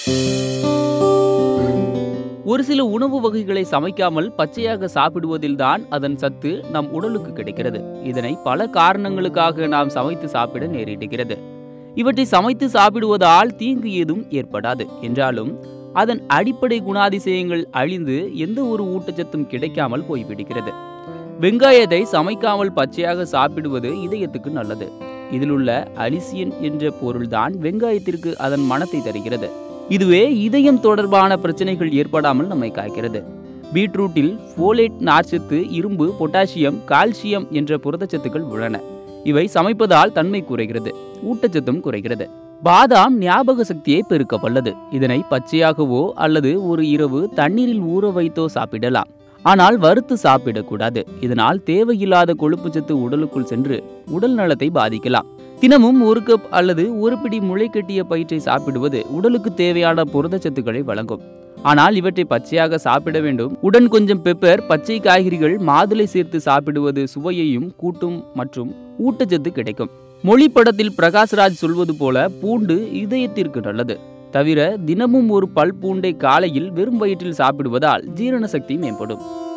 ஒரு சில உணவு வகைகளை சமைக்காமல் பச்சையாக சாப்பிடுவதில்தான் அதன் சத்து நம் உடலுக்கு கிடைக்கிறது இதனை பல காரணங்களுக்காக நாம் சமைத்து சாப்பிட நேரிடுகிறது இவற்றை சமைத்து சாப்பிடுவதால் தீங்கு ஏதும் ஏற்படாது என்றாலும் அதன் அடிப்படை குணாதிசயங்கள் அழிந்து எந்த ஒரு ஊட்டச்சத்தும் கிடைக்காமல் போய்விடுகிறது வெங்காயத்தை சமைக்காமல் பச்சையாக சாப்பிடுவது இதயத்துக்கு நல்லது இதிலுள்ள அலிசியன் என்ற பொருள்தான் வெங்காயத்திற்கு அதன் மனத்தை தருகிறது இதுவே இதயம் தொடர்பான பிரச்சனைகள் ஏற்படாமல் நம்மை காக்கிறது பீட்ரூட்டில் ஃபோலேட் நார்ச்சத்து இரும்பு பொட்டாசியம் கால்சியம் என்ற புரதச்சத்துக்கள் உள்ளன இவை சமைப்பதால் தன்மை குறைகிறது ஊட்டச்சத்தும் குறைகிறது பாதாம் ஞாபக சக்தியை பெருக்க வல்லது இதனை பச்சையாகவோ அல்லது ஒரு இரவு தண்ணீரில் ஊற வைத்தோ சாப்பிடலாம் ஆனால் வறுத்து சாப்பிடக்கூடாது இதனால் தேவையில்லாத கொழுப்புச்சத்து உடலுக்குள் சென்று உடல் நலத்தை பாதிக்கலாம் தினமும் ஒரு கப் அல்லது ஒரு பிடி முளைக்கட்டிய பயிற்றை சாப்பிடுவது உடலுக்கு தேவையான புரதச்சத்துக்களை வழங்கும் ஆனால் இவற்றை பச்சையாக சாப்பிட வேண்டும் உடன் கொஞ்சம் பெப்பர் பச்சை காய்கறிகள் மாதுளை சேர்த்து சாப்பிடுவது சுவையையும் கூட்டும் மற்றும் ஊட்டச்சத்து கிடைக்கும் மொழி படத்தில் பிரகாஷ்ராஜ் சொல்வது போல பூண்டு இதயத்திற்கு நல்லது தவிர தினமும் ஒரு பல் பூண்டை காலையில் வெறும் வயிற்றில் சாப்பிடுவதால் ஜீரண சக்தி மேம்படும்